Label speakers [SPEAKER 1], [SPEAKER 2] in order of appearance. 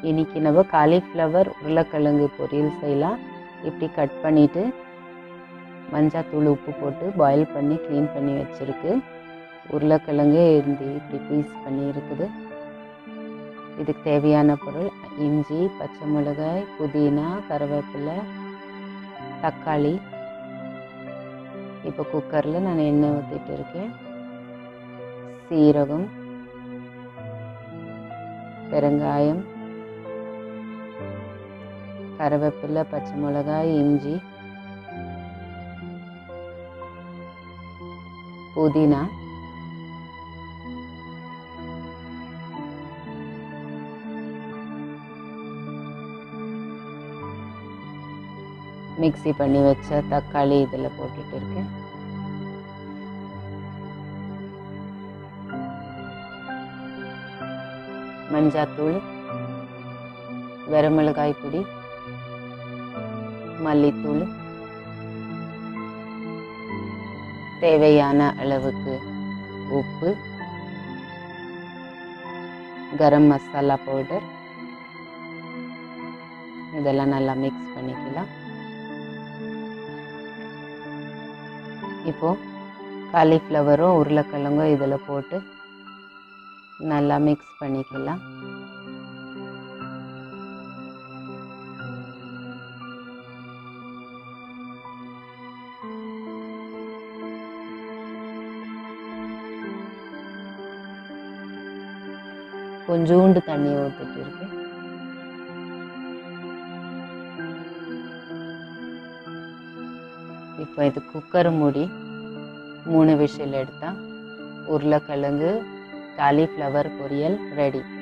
[SPEAKER 1] இன்னைக்கு நம்ம காலிஃப்ளவர் உருளைக்கிழங்கு பொரியல் செய்யலாம் இப்படி கட் பண்ணிவிட்டு மஞ்சாத்தூள் உப்பு போட்டு பாயில் பண்ணி க்ளீன் பண்ணி வச்சுருக்கு உருளைக்கிழங்கு இந்த இப்படி பீஸ் பண்ணி இருக்குது இதுக்கு தேவையான பொருள் இஞ்சி பச்சை மிளகாய் புதினா கருவேப்பிலை தக்காளி இப்போ குக்கரில் நான் எண்ணெய் ஊற்றிட்டு இருக்கேன் சீரகம் பெருங்காயம் கருவேப்பிலை பச்சை மிளகாய் இஞ்சி புதினா மிக்ஸி பண்ணி வச்ச தக்காளி இதில் போட்டுட்டு இருக்கேன் மஞ்சாத்தூள் வெரமிளகாய் பொடி மல்லித்தூள் தேவையான அளவுக்கு உப்பு கரம் மசாலா பவுடர் இதெல்லாம் நல்லா மிக்ஸ் பண்ணிக்கலாம் இப்போ காலிஃப்ளவரும் உருளைக்கிழங்கும் இதில் போட்டு நல்லா மிக்ஸ் பண்ணிக்கலாம் கொஞ்சோண்டு தண்ணி ஊற்றிட்டு இருக்கேன் இப்போ இது குக்கர் மூடி மூணு விஷயம் எடுத்தால் உருளைக்கிழங்கு காலிஃப்ளவர் பொரியல் ரெடி